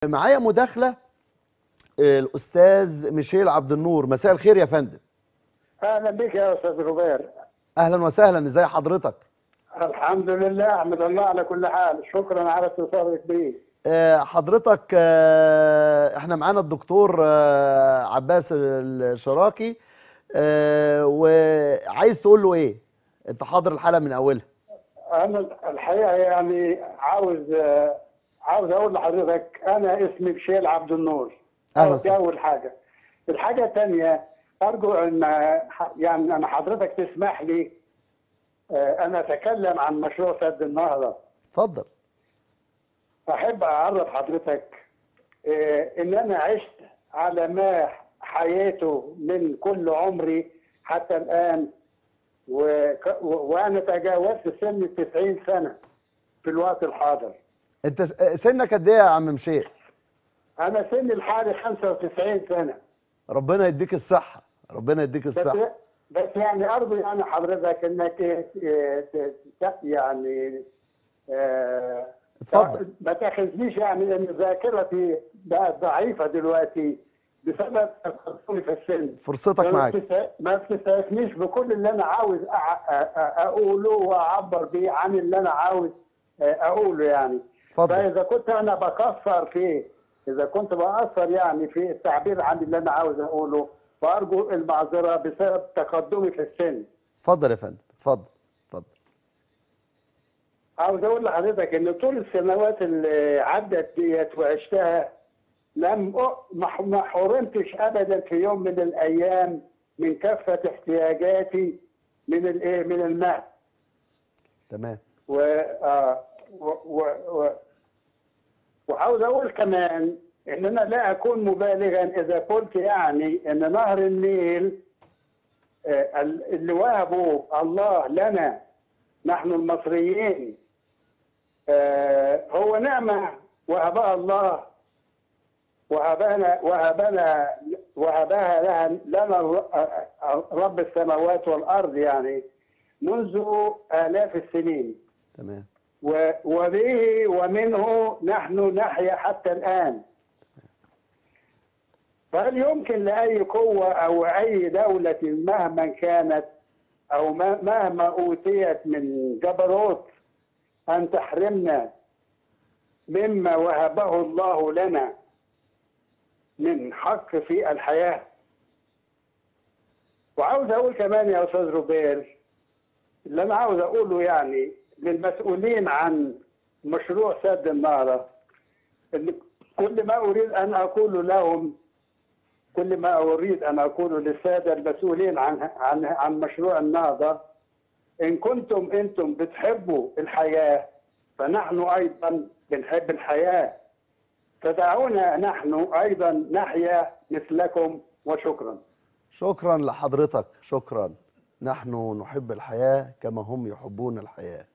معايا مداخله الاستاذ ميشيل عبد النور مساء الخير يا فندم اهلا بك يا استاذ روبير اهلا وسهلا ازي حضرتك الحمد لله احمد الله على كل حال شكرا على اتصالك بي آه، حضرتك آه، احنا معانا الدكتور آه، عباس الشراكي آه، وعايز تقول له ايه انت حاضر الحلقه من اولها انا الحقيقه يعني عاوز آه، عاوز اقول لحضرتك انا اسمي بشيل عبد النور أهلا دي وسهلا. اول حاجه الحاجه الثانيه ارجو ان ح- يعني انا حضرتك تسمح لي آه، انا اتكلم عن مشروع سد النهضه اتفضل احب اعرف حضرتك آه، ان انا عشت على ما حياته من كل عمري حتى الان وك- و- وانا تجاوزت سن ال 90 سنه في الوقت الحاضر انت س- آه، سنك قد ايه يا عم مشير انا سن الحالي 95 سنه ربنا يديك الصحه ربنا يديك بس الصحه بس يعني ارجو يعني حضرتك انك آه، ت- ت- يعني آه، اتفضل. ما تاخذنيش يعني ان ذاكرتي بقت ضعيفه دلوقتي بسبب تقدمي في السن فرصتك ما معاك بتسع- ما بتسعفنيش بكل اللي انا عاوز أع- أ- أ- اقوله واعبر بيه عن اللي انا عاوز آه، اقوله يعني اتفضل فاذا كنت انا بكسر في اذا كنت بأثر يعني في التعبير عن اللي انا عاوز اقوله فارجو المعذره بسبب تقدمي في السن اتفضل يا فندم اتفضل اتفضل عاوز اقول لحضرتك ان طول السنوات اللي عدت ديت وعشتها لم أ- ما ح- ما حرمتش ابدا في يوم من الايام من كافه احتياجاتي من الايه من الماء تمام و آه و و و وعاوز اقول كمان ان انا لا اكون مبالغا اذا قلت يعني ان نهر النيل آه، ال- اللي وهبه الله لنا نحن المصريين آه، هو نعمه وهبها الله وهبنا وهبنا وهبها لها لنا الر- آه، آه، رب السماوات والارض يعني منذ الاف السنين تمام و- وبه ومنه نحن نحيا حتى الآن فهل يمكن لأي قوة أو أي دولة مهما كانت أو ما- مهما أوتيت من جبروت أن تحرمنا مما وهبه الله لنا من حق في الحياة وعاوز أقول كمان يا أستاذ روبير اللي انا عاوز اقوله يعني للمسؤولين عن مشروع سد النهضه ان كل ما اريد ان اقول لهم كل ما اريد ان اقول للساده المسؤولين عن عن عن مشروع النهضه ان كنتم انتم بتحبوا الحياه فنحن ايضا بنحب الحياه فدعونا نحن ايضا نحيا مثلكم وشكرا شكرا لحضرتك شكرا نحن نحب الحياه كما هم يحبون الحياه